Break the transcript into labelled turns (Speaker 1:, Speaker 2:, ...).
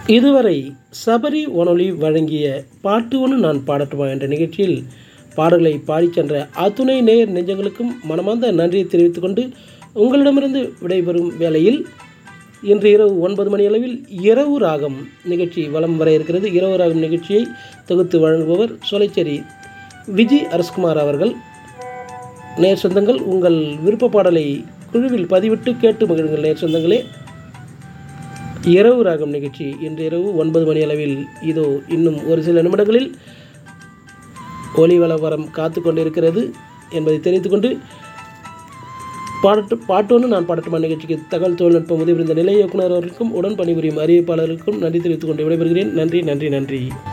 Speaker 1: இதுவரை சபரி வானொலி வழங்கிய பாட்டு ஒன்று நான் பாடட்டுமா என்ற நிகழ்ச்சியில் பாடல்களை பாடிச் சென்ற அத்துணை நேயர் நெஞ்சங்களுக்கும் மனமார்ந்த நன்றியை தெரிவித்துக் கொண்டு உங்களிடமிருந்து விடைபெறும் வேளையில் இன்று இரவு ஒன்பது மணி அளவில் இரவு ராகம் நிகழ்ச்சி வலம் வர இருக்கிறது இரவு ராகம் நிகழ்ச்சியை தொகுத்து வழங்குபவர் சோலைச்சேரி விஜி அரஸ்குமார் அவர்கள் நேர் சொந்தங்கள் உங்கள் விருப்ப பாடலை குழுவில் பதிவிட்டு கேட்டு மகிழுங்கள் நேர் சொந்தங்களே இரவு ராகம் நிகழ்ச்சி இன்று இரவு ஒன்பது மணி அளவில் இதோ இன்னும் ஒரு சில நிமிடங்களில் ஒளிவளவரம் காத்து கொண்டிருக்கிறது என்பதை தெரிவித்துக்கொண்டு பாடட்டு பாட்டோன்னு நான் பாடட்டுமா நிகழ்ச்சிக்கு தகவல் தொழில்நுட்பம் உதவி இந்த நிலை இயக்குனர் அவர்களுக்கும் உடன் பணிபுரியும் அறிவிப்பாளர்களுக்கும் நன்றி தெரிவித்துக் கொண்டு விடைபெறுகிறேன் நன்றி நன்றி நன்றி